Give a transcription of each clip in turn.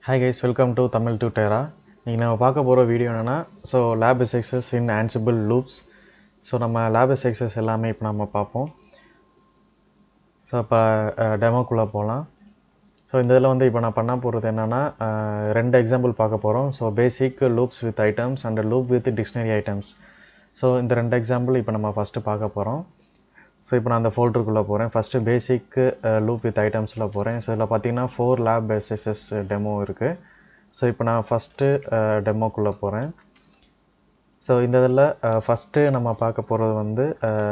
hi guys welcome to Tamil டு டேரா இன்றைக்கி நம்ம பார்க்க போகிற வீடியோ என்னென்னா so lab exercise in Ansible loops so நம்ம லேப் எக்ஸஸ் எல்லாமே இப்போ நம்ம பார்ப்போம் ஸோ இப்போ டெமோக்குள்ளே போகலாம் ஸோ இந்த இதில் வந்து இப்போ நான் பண்ண போகிறது என்னென்னா ரெண்டு எக்ஸாம்பிள் பார்க்க போகிறோம் so basic loops with items and loop with dictionary items so இந்த ரெண்டு எக்ஸாம்பிள் இப்போ நம்ம ஃபஸ்ட்டு பார்க்க போகிறோம் ஸோ இப்போ நான் அந்த ஃபோல்டருக்குள்ளே போகிறேன் ஃபஸ்ட்டு பேசிக் லூப் வித் ஐட்டம்ஸில் போகிறேன் ஸோ இதில் பார்த்தீங்கன்னா ஃபோர் லேப் எஸ்எஸ்எஸ் டெமோ இருக்குது ஸோ இப்போ நான் ஃபஸ்ட்டு டெமோக்குள்ளே போகிறேன் ஸோ இந்த இதில் ஃபஸ்ட்டு நம்ம பார்க்க போகிறது வந்து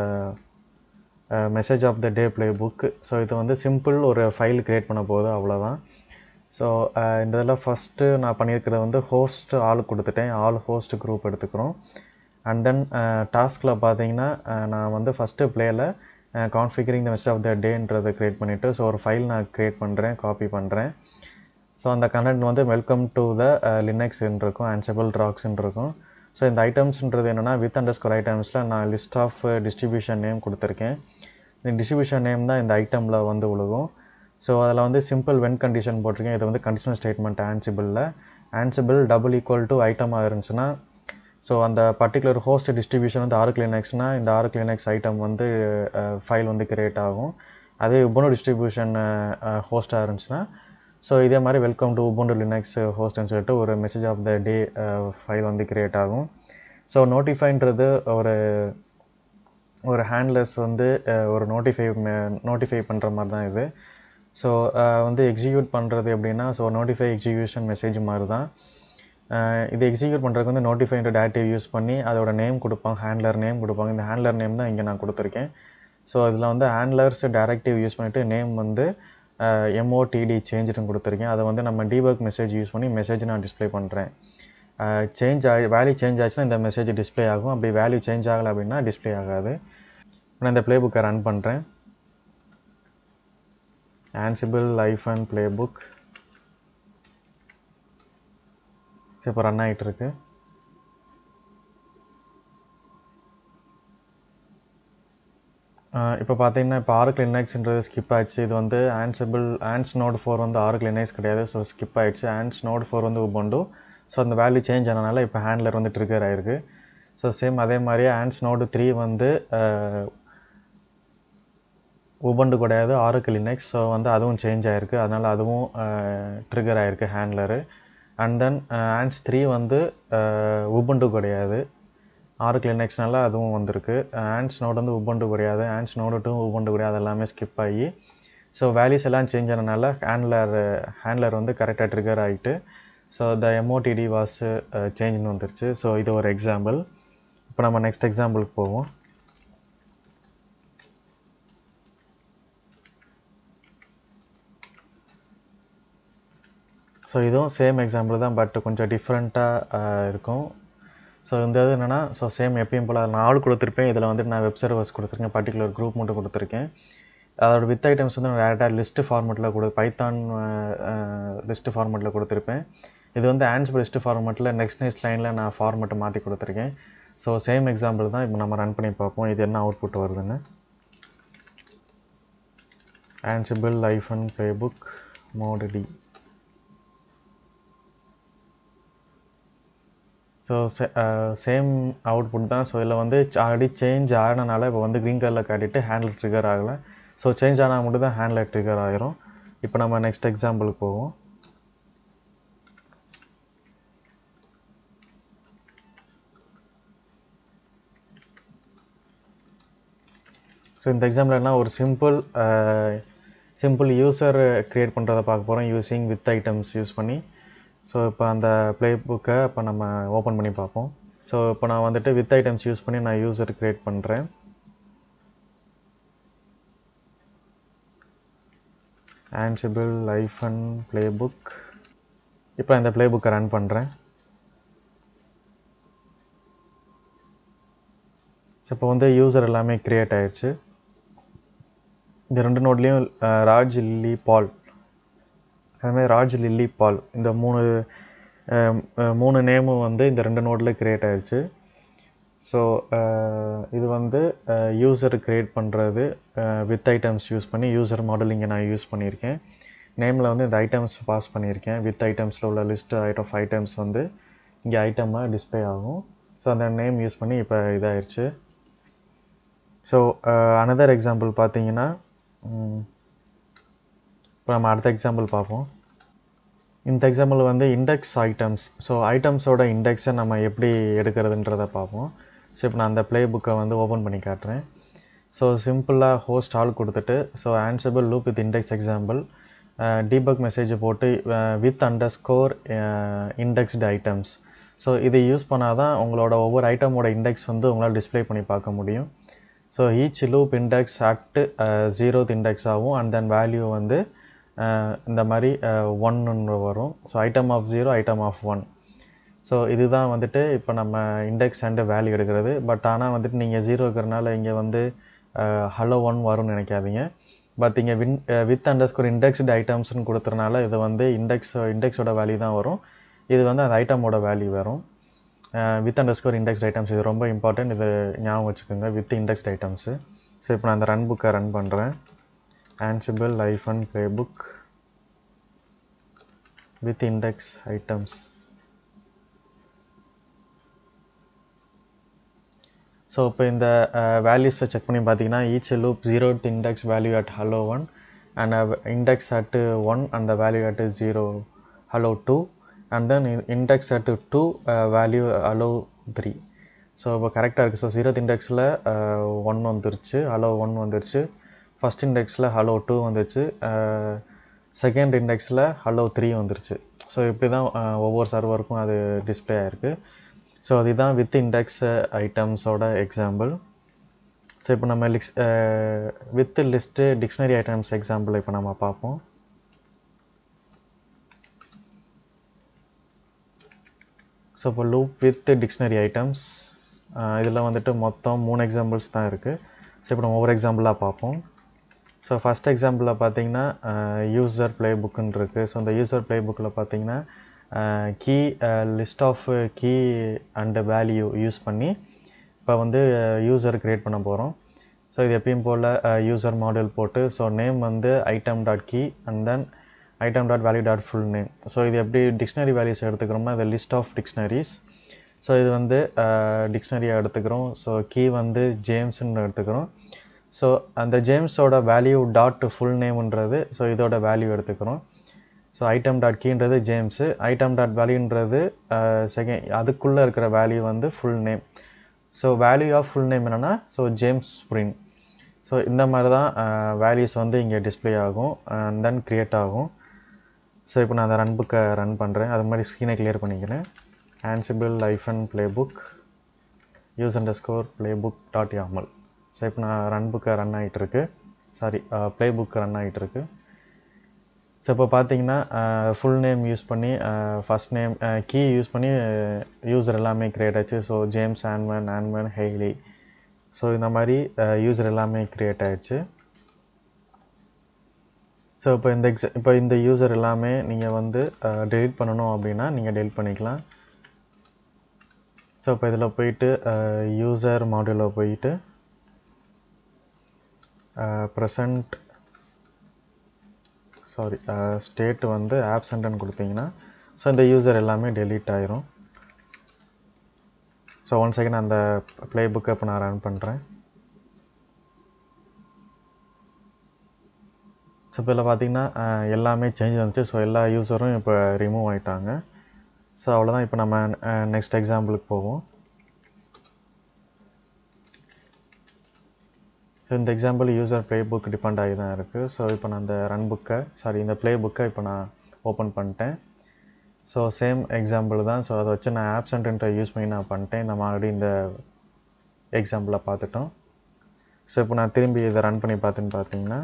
message of the day play book so இது வந்து சிம்பிள் ஒரு ஃபைல் க்ரியேட் பண்ண போகுது அவ்வளோதான் ஸோ இந்த இதில் ஃபஸ்ட்டு நான் பண்ணியிருக்கிறது வந்து ஹோஸ்ட் ஆள் கொடுத்துட்டேன் ஆல் ஹோஸ்ட் குரூப் எடுத்துக்கிறோம் அண்ட் தென் டாஸ்கில் பார்த்தீங்கன்னா நான் வந்து ஃபஸ்ட்டு ப்ளேயில் configuring the message of the டேன்றதை க்ரியேட் பண்ணிவிட்டு ஸோ ஒரு ஃபைல் நான் க்ரியேட் பண்ணுறேன் காப்பி பண்ணுறேன் ஸோ அந்த கண்டென்ட் வந்து வெல்கம் டு த லினக்ஸ்ன்னு இருக்கும் ஆன்சபிள் ட்ராக்ஸ்ன்னு இருக்கும் ஸோ இந்த ஐட்டம்ஸ்ன்றது என்னென்னா வித் அண்டர் ஸ்கோர் ஐட்டம்ஸில் நான் லிஸ்ட் ஆஃப் டிஸ்ட்ரிபியூஷன் நேம் கொடுத்துருக்கேன் இந்த டிஸ்ட்ரிபியூஷன் நேம் தான் இந்த ஐட்டமில் வந்து விழுகும் ஸோ அதில் வந்து சிம்பிள் வென் கண்டிஷன் போட்டிருக்கேன் இது வந்து கண்டிஷனல் ஸ்டேட்மெண்ட் ஆன்சிபிளில் ஆன்சிபிள் டபுள் ஈக்குவல் டு ஐட்டமாக இருந்துச்சுன்னா ஸோ அந்த பர்டிகுலர் ஹோஸ்ட் டிஸ்ட்ரிபியூஷன் வந்து ஆறு கிளினக்ஸ்னால் இந்த ஆறு கிளினக்ஸ் ஐட்டம் வந்து ஃபைல் வந்து கிரியேட் ஆகும் அதே உபோனு டிஸ்ட்ரிபியூஷன் ஹோஸ்ட்டாக இருந்துச்சுன்னா ஸோ இதே மாதிரி வெல்கம் டு உபோண்டு லினக்ஸ் ஹோஸ்ட்னு சொல்லிட்டு ஒரு message of the day file வந்து கிரியேட் ஆகும் ஸோ நோட்டிஃபைன்றது ஒரு ஒரு ஹேண்ட்லெஸ் வந்து ஒரு நோட்டிஃபை நோட்டிஃபை பண்ணுற மாதிரி தான் இது ஸோ வந்து எக்ஸிக்யூட் பண்ணுறது எப்படின்னா ஸோ நோட்டிஃபை எக்ஸிக்யூஷன் மெசேஜ் மாதிரி தான் இது எக்ஸிக்யூட் பண்ணுறதுக்கு வந்து நோட்டிஃபைன்ற டேட்டிவ் யூஸ் பண்ணி அதோட நேம் கொடுப்பாங்க ஹேண்ட்லர் நேம் கொடுப்பாங்க இந்த ஹேண்ட்லர் நேம் தான் இங்கே நான் கொடுத்துருக்கேன் ஸோ இதில் வந்து ஹேண்ட்லர்ஸ் டேரக்டிவ் யூஸ் பண்ணிவிட்டு நேம் வந்து எம்ஓடிடி சேஞ்சுன்னு கொடுத்துருக்கேன் அதை வந்து நம்ம டீபக் மெசேஜ் யூஸ் பண்ணி மெசேஜ் நான் டிஸ்பிளே பண்ணுறேன் சேஞ்ச் ஆகி வேல்யூ சேஞ்ச் ஆச்சுன்னா இந்த மெசேஜ் டிஸ்பிளே ஆகும் அப்படி வேல்யூ சேஞ்ச் ஆகலை அப்படின்னா டிஸ்பிளே ஆகாது நான் இந்த ப்ளே புக்கை ரன் பண்ணுறேன் Ansible life and play book இப்போ ரன் ஆகிட்டுருக்கு இப்போ பார்த்தீங்கன்னா இப்போ ஆறு கிளினக்ஸ்ன்றது ஸ்கிப் ஆயிடுச்சு இது வந்து ஆன்சிபிள் ஆன்ஸ் நோட் ஃபோர் வந்து ஆறு கிளினக்ஸ் கிடையாது ஸோ ஸ்கிப் ஆயிடுச்சு ஆன்ஸ் நோட் ஃபோர் வந்து உபண்டு ஸோ அந்த வேல்யூ சேஞ்ச் ஆனனால இப்போ ஹேண்ட்லர் வந்து ட்ரிகர் ஆகிருக்கு ஸோ சேம் அதே மாதிரியே ஆன்ஸ் நோடு த்ரீ வந்து உபண்டு கிடையாது ஆறுக்கு லினக்ஸ் ஸோ வந்து அதுவும் சேஞ்ச் ஆகிருக்கு அதனால் அதுவும் ட்ரிகர் ஆகிருக்கு ஹேண்ட்லரு அண்ட் தென் ஆன்ஸ் த்ரீ வந்து உபண்டு கிடையாது ஆறுக்கு லினக்ஸ்னால அதுவும் வந்திருக்கு ஆன்ஸ் நோடு வந்து உபண்டு கிடையாது ஆன்ஸ் நோடு டூ உபண்டு கிடையாது எல்லாமே ஸ்கிப் ஆகி ஸோ வேல்யூஸ் எல்லாம் சேஞ்ச் ஆனனால ஹேண்ட்லர் ஹேண்ட்லர் வந்து கரெக்டாக ட்ரிகர் ஆகிட்டு ஸோ த எம்ஓடிடி வாஸ் சேஞ்ச்னு வந்துருச்சு ஸோ இது ஒரு எக்ஸாம்பிள் இப்போ நம்ம நெக்ஸ்ட் எக்ஸாம்பிளுக்கு போவோம் ஸோ இதுவும் சேம் எக்ஸாம்பிள் தான் பட் கொஞ்சம் டிஃப்ரெண்ட்டாக இருக்கும் ஸோ இந்த இது என்னென்னா ஸோ சேம் எப்பயும் போல் நான் ஆள் கொடுத்துருப்பேன் இதில் வந்துட்டு நான் வெப் சர்வர்ஸ் கொடுத்துருக்கேன் பர்டிகுலர் குரூப் மட்டும் கொடுத்துருக்கேன் அதோட வித் ஐட்டம்ஸ் வந்து நான் டேரெக்டாக லிஸ்ட்டு ஃபார்மெட்டில் கொடு பைத்தான் லிஸ்ட்டு ஃபார்மெட்டில் கொடுத்துருப்பேன் இது வந்து ஆன்சிபிள் லிஸ்ட்டு ஃபார்மெட்டில் நெக்ஸ்ட் நெக்ஸ்ட் லைனில் நான் ஃபார்மெட்டை மாற்றி கொடுத்துருக்கேன் ஸோ சேம் எக்ஸாம்பிள் தான் இப்போ நம்ம ரன் பண்ணி பார்ப்போம் இது என்ன அவுட்புட் வருதுன்னு Ansible life and play book MOTD so same output தான் ஸோ இதில் வந்து ஆல்ரெடி சேஞ்ச் ஆகினனால இப்போ வந்து க்ரீன் கலரில் காட்டிட்டு ஹேண்டில் ட்ரிகர் ஆகலை ஸோ சேஞ்ச் ஆனால் மட்டும் தான் ஹேண்டில் ட்ரிகர் ஆகிரும் இப்போ நம்ம நெக்ஸ்ட் எக்ஸாம்பிளுக்கு போவோம் ஸோ இந்த எக்ஸாம்பிள் என்ன ஒரு சிம்பிள் சிம்பிள் யூசர் க்ரியேட் பண்ணுறதை பார்க்க போகிறோம் யூஸிங் வித் ஐட்டம்ஸ் யூஸ் பண்ணி ஸோ இப்போ அந்த ப்ளே புக்கை இப்போ நம்ம ஓப்பன் பண்ணி பார்ப்போம் ஸோ இப்போ நான் வந்துட்டு வித் ஐட்டம்ஸ் யூஸ் பண்ணி நான் யூசர் க்ரியேட் பண்ணுறேன் Ansible life and play book இப்போ இந்த ப்ளே புக்கை ரன் பண்ணுறேன் ஸோ இப்போ வந்து யூசர் எல்லாமே க்ரியேட் ஆயிடுச்சு இந்த ரெண்டு நோட்லேயும் ராஜ் லில்லி பால் அதுமாதிரி ராஜ் லில்லி பால் இந்த மூணு மூணு நேமும் வந்து இந்த ரெண்டு நோட்டில் க்ரியேட் ஆயிடுச்சு ஸோ இது வந்து யூசர் க்ரியேட் பண்ணுறது வித் ஐட்டம்ஸ் யூஸ் பண்ணி யூசர் மாடல் இங்கே நான் யூஸ் பண்ணியிருக்கேன் நேமில் வந்து இந்த ஐட்டம்ஸ் பாஸ் பண்ணியிருக்கேன் வித் ஐட்டம்ஸில் உள்ள லிஸ்ட் ஆஃப் ஐட்டம்ஸ் வந்து இங்கே ஐட்டமாக டிஸ்பிளே ஆகும் ஸோ அந்த நேம் யூஸ் பண்ணி இப்போ இதாயிருச்சு ஸோ அனதர் எக்ஸாம்பிள் பார்த்தீங்கன்னா இப்போ நம்ம அடுத்த எக்ஸாம்பிள் பார்ப்போம் இந்த எக்ஸாம்பிள் வந்து இண்டெக்ஸ் ஐட்டம்ஸ் ஸோ ஐட்டம்ஸோட இண்டெக்ஸை நம்ம எப்படி எடுக்கிறதுன்றதை பார்ப்போம் ஸோ இப்போ நான் அந்த ப்ளே புக்கை வந்து ஓப்பன் பண்ணி காட்டுறேன் ஸோ சிம்பிளாக ஹோஸ்ட் ஆல் கொடுத்துட்டு so Ansible loop with index example debug message போட்டு with underscore indexed items so இதை யூஸ் பண்ணால் தான் உங்களோட ஒவ்வொரு ஐட்டமோட இண்டெக்ஸ் வந்து உங்களால் டிஸ்பிளே பண்ணி பார்க்க முடியும் so each loop index at zeroth index ஆகும் அண்ட் தென் வேல்யூ வந்து இந்த மாதிரி ஒன்னு வரும் so item of zero item of one so இதுதான் வந்துட்டு இப்போ நம்ம இண்டெக்ஸ் அண்டு வேல்யூ எடுக்கிறது பட் ஆனால் வந்துட்டு நீங்கள் ஜீரோ இருக்கிறனால இங்கே வந்து ஹலோ ஒன் வரும்னு நினைக்காதீங்க பட் இங்கே வின் வித் அண்டர் ஸ்கோர் இண்டெக்ஸ்டு ஐட்டம்ஸ்னு கொடுத்துறனால இது வந்து இண்டெக்ஸ் இண்டெக்ஸோட வேல்யூ தான் வரும் இது வந்து அந்த ஐட்டமோட வேல்யூ வரும் with underscore indexed items இது ரொம்ப இம்பார்ட்டன்ட் இது ஞாபகம் வச்சுக்கோங்க வித் இண்டெக்ஸ்ட் ஐட்டம்ஸு ஸோ இப்போ நான் அந்த ரன் புக்கை ரன் பண்ணுறேன் Ansible life and play book with index items so இப்போ இந்த வேல்யூஸை செக் பண்ணி பார்த்தீங்கன்னா each loop zeroth index value at hello one and index at one அந்த value at zero hello two and then index at two value hello three so இப்போ கரெக்டாக இருக்குது so zeroth இண்டெக்ஸில் ஒன் வந்துருச்சு ஹலோ ஒன் வந்துருச்சு first இண்டெக்ஸில் hello two வந்துருச்சு second இண்டெக்ஸில் ஹலோ த்ரீ வந்துருச்சு ஸோ இப்படி தான் ஒவ்வொரு சர்வருக்கும் அது டிஸ்பிளே ஆகிருக்கு ஸோ அதுதான் வித் இண்டெக்ஸ் ஐட்டம்ஸோட எக்ஸாம்பிள் ஸோ இப்போ நம்ம லிக்ஸ் with list dictionary items example இப்போ நம்ம பார்ப்போம் ஸோ இப்போ லூப் வித் டிக்ஷனரி ஐட்டம்ஸ் இதில் வந்துட்டு மொத்தம் மூணு எக்ஸாம்பிள்ஸ் தான் இருக்குது ஸோ இப்போ நம்ம ஒவ்வொரு எக்ஸாம்பிளாக பார்ப்போம் ஸோ ஃபஸ்ட் எக்ஸாம்பிளில் பார்த்தீங்கன்னா யூசர் ப்ளே புக்குன்னு இருக்குது ஸோ இந்த யூசர் ப்ளே புக்கில் பார்த்தீங்கன்னா key list of key and value use பண்ணி இப்போ வந்து யூசர் க்ரியேட் பண்ண போகிறோம் ஸோ இது எப்பயும் போல் யூசர் மாடல் போட்டு ஸோ நேம் வந்து item dot key and then item dot value dot full name so இது எப்படி டிக்ஷனரி வேல்யூஸ் எடுத்துக்கிறோம்னா இது லிஸ்ட் ஆஃப் டிக்ஷனரிஸ் ஸோ இது வந்து டிக்ஷனரியாக எடுத்துக்கிறோம் ஸோ கீ வந்து ஜேம்ஸ்ன்னு எடுத்துக்கிறோம் ஸோ அந்த ஜேம்ஸோட வேல்யூ டாட் ஃபுல் நேம்ன்றது ஸோ இதோட வேல்யூ எடுத்துக்கிறோம் ஸோ ஐட்டம் டாட் கீன்றது ஜேம்ஸு ஐட்டம் டாட் வேல்யூன்றது செகண்ட் அதுக்குள்ளே இருக்கிற வேல்யூ வந்து full name so value of full name என்னென்னா ஸோ ஜேம்ஸ் ஸ்ப்ரிங் ஸோ இந்த மாதிரி தான் வேல்யூஸ் வந்து இங்கே டிஸ்பிளே ஆகும் அண்ட் தென் க்ரியேட் ஆகும் ஸோ இப்போ நான் அந்த ரன் புக்கை ரன் பண்ணுறேன் அது மாதிரி ஸ்க்ரீனை கிளியர் பண்ணிக்கிறேன் Ansible life and play book use underscore play book dot yaml so இப்போ நான் ரன் புக்கை ரன் ஆகிட்டுருக்கு சாரி ப்ளே புக் ரன் ஆகிட்டுருக்கு ஸோ இப்போ பார்த்தீங்கன்னா ஃபுல் நேம் யூஸ் பண்ணி ஃபஸ்ட் நேம் கீ யூஸ் பண்ணி யூசர் எல்லாமே க்ரியேட் ஆச்சு ஸோ ஜேம்ஸ் ஆன்மன் ஆன்மன் ஹெய்லி ஸோ இந்த மாதிரி யூசர் எல்லாமே க்ரியேட் ஆயிடுச்சு ஸோ இப்போ இந்த எக்ஸ இப்போ இந்த யூசர் எல்லாமே நீங்கள் வந்து டெலிட் பண்ணணும் அப்படின்னா நீங்கள் டெலிட் பண்ணிக்கலாம் ஸோ இப்போ இதில் போயிட்டு யூசர் மாடியூலில் போயிட்டு ப்ரெசண்ட் சாரி ஸ்டேட் வந்து ஆப்சண்ட்னு கொடுத்தீங்கன்னா ஸோ இந்த யூசர் எல்லாமே டெலீட் ஆயிரும் ஸோ ஒன் செகண்ட் அந்த ப்ளே புக்கை இப்போ நான் ரன் பண்ணுறேன் ஸோ இப்போ இதில் பார்த்தீங்கன்னா எல்லாமே சேஞ்ச் வந்துச்சு ஸோ எல்லா யூஸரும் இப்போ ரிமூவ் ஆகிட்டாங்க ஸோ அவ்வளோதான் இப்போ நம்ம நெக்ஸ்ட் எக்ஸாம்பிளுக்கு போவோம் ஸோ இந்த example user play book depend ஆகி தான் இருக்குது ஸோ இப்போ நான் அந்த ரன் புக்கை சாரி இந்த ப்ளே புக்கை இப்போ நான் ஓப்பன் பண்ணிட்டேன் ஸோ சேம் எக்ஸாம்பிள் தான் ஸோ அதை வச்சு நான் ஆப்சண்ட்டை யூஸ் பண்ணி நான் பண்ணிட்டேன் நம்ம ஆல்ரெடி இந்த எக்ஸாம்பிளை பார்த்துட்டோம் ஸோ இப்போ நான் திரும்பி இதை ரன் பண்ணி பார்த்துன்னு பார்த்தீங்கன்னா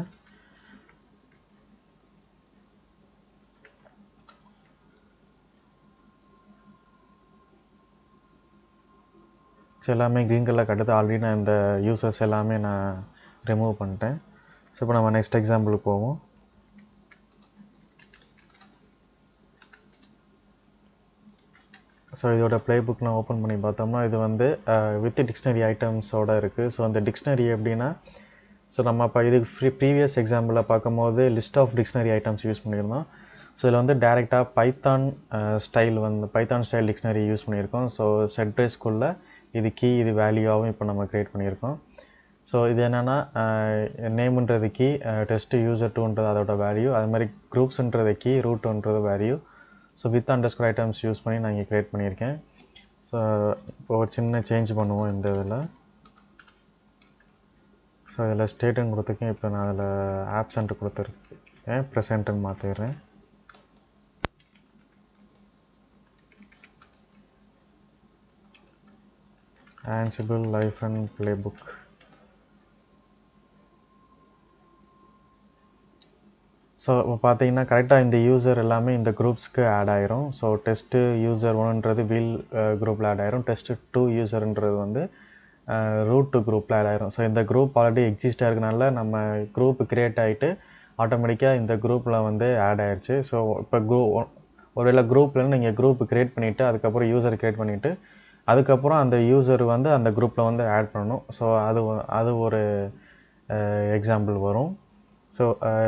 ஸோ எல்லாமே க்ரீன் கலர் கட்டுது ஆல்ரெடி நான் இந்த யூசர்ஸ் எல்லாமே நான் ரிமூவ் பண்ணிட்டேன் ஸோ இப்போ நம்ம நெக்ஸ்ட் எக்ஸாம்பிளுக்கு போவோம் ஸோ இதோட ப்ளே புக் நான் ஓப்பன் பண்ணி பார்த்தோம்னா இது வந்து வித் டிக்ஷனரி ஐட்டம்ஸோடு இருக்குது ஸோ அந்த டிக்ஷனரி எப்படின்னா ஸோ நம்ம இப்போ இதுக்கு ஃப்ரீ ப்ரீவியஸ் எக்ஸாம்பிளில் பார்க்கும்போது list of dictionary items use பண்ணியிருந்தோம் ஸோ இதில் வந்து டேரெக்டாக பைத்தான் ஸ்டைல் வந்து பைத்தான் ஸ்டைல் டிக்ஷனரி யூஸ் பண்ணியிருக்கோம் ஸோ செட் பேஸ்க்குள்ளே இது கீ இது வேல்யூவாகவும் இப்போ நம்ம க்ரியேட் பண்ணியிருக்கோம் ஸோ இது என்னென்னா நேம்ன்றது கீ டெஸ்ட்டு யூசர் டூன்றது அதோட வேல்யூ அது மாதிரி குரூப்ஸ்ன்றது கீ ரூட்டுன்றது value so with underscore items use பண்ணி நான் இங்கே க்ரியேட் பண்ணியிருக்கேன் ஸோ இப்போ ஒரு சின்ன சேஞ்ச் பண்ணுவோம் இந்த இதில் ஸோ இதில் ஸ்டேட்டுன்னு கொடுத்துருக்கேன் இப்போ நான் அதில் ஆப்சண்ட் கொடுத்துருக்கேன் ப்ரெசண்ட்டுன்னு மாற்றிடுறேன் Ansible life and play book so இப்போ பார்த்தீங்கன்னா கரெக்டாக இந்த யூசர் எல்லாமே இந்த குரூப்ஸ்க்கு ஆட் ஆயிரும் ஸோ டெஸ்ட்டு யூசர் ஒன்றுன்றது வீல் குரூப்பில் ஆட் ஆயிரும் டெஸ்ட்டு டூ யூசர்ன்றது வந்து ரூட் டூ குரூப்பில் ஆட் ஆயிரும் ஸோ இந்த குரூப் ஆல்ரெடி எக்ஸிஸ்டாக இருக்கனால நம்ம குரூப் கிரியேட் ஆகிட்டு ஆட்டோமேட்டிக்காக இந்த குரூப்பில் வந்து ஆட் ஆயிடுச்சு ஸோ இப்போ குரூ ஒருவேளை குரூப்லேருந்து நீங்கள் குரூப் கிரியேட் பண்ணிவிட்டு அதுக்கப்புறம் யூசர் கிரியேட் பண்ணிவிட்டு அதுக்கப்புறம் அந்த யூசர் வந்து அந்த குரூப்பில் வந்து ஆட் பண்ணணும் ஸோ அது அது ஒரு எக்ஸாம்பிள் வரும் ஸோ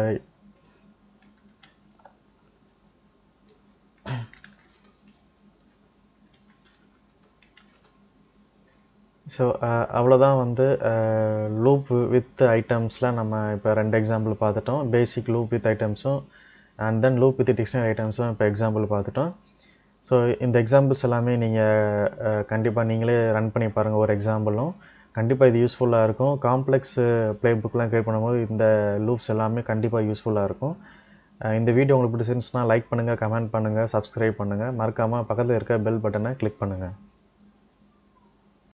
ஸோ அவ்வளோதான் வந்து லூப் வித் ஐட்டம்ஸில் நம்ம இப்போ ரெண்டு எக்ஸாம்பிள் பார்த்துட்டோம் பேசிக் லூப் வித் ஐட்டம்ஸும் and then loop with dictionary ஐட்டம்ஸும் இப்போ எக்ஸாம்பிள் பார்த்துட்டோம் ஸோ இந்த எக்ஸாம்பிள்ஸ் எல்லாமே நீங்கள் கண்டிப்பாக நீங்களே ரன் பண்ணி பாருங்கள் ஒரு எக்ஸாம்பிளும் கண்டிப்பாக இது யூஸ்ஃபுல்லாக இருக்கும் காம்ப்ளெக்ஸ் ப்ளே புக்லாம் க்ரியேட் பண்ணும்போது இந்த லூப்ஸ் எல்லாமே கண்டிப்பாக யூஸ்ஃபுல்லாக இருக்கும் இந்த வீடியோ உங்களுக்கு பிடிச்சிருந்துச்சுன்னா லைக் பண்ணுங்கள் கமெண்ட் பண்ணுங்கள் சப்ஸ்கிரைப் பண்ணுங்கள் மறக்காமல் பக்கத்தில் இருக்க பெல் பட்டனை கிளிக் பண்ணுங்கள்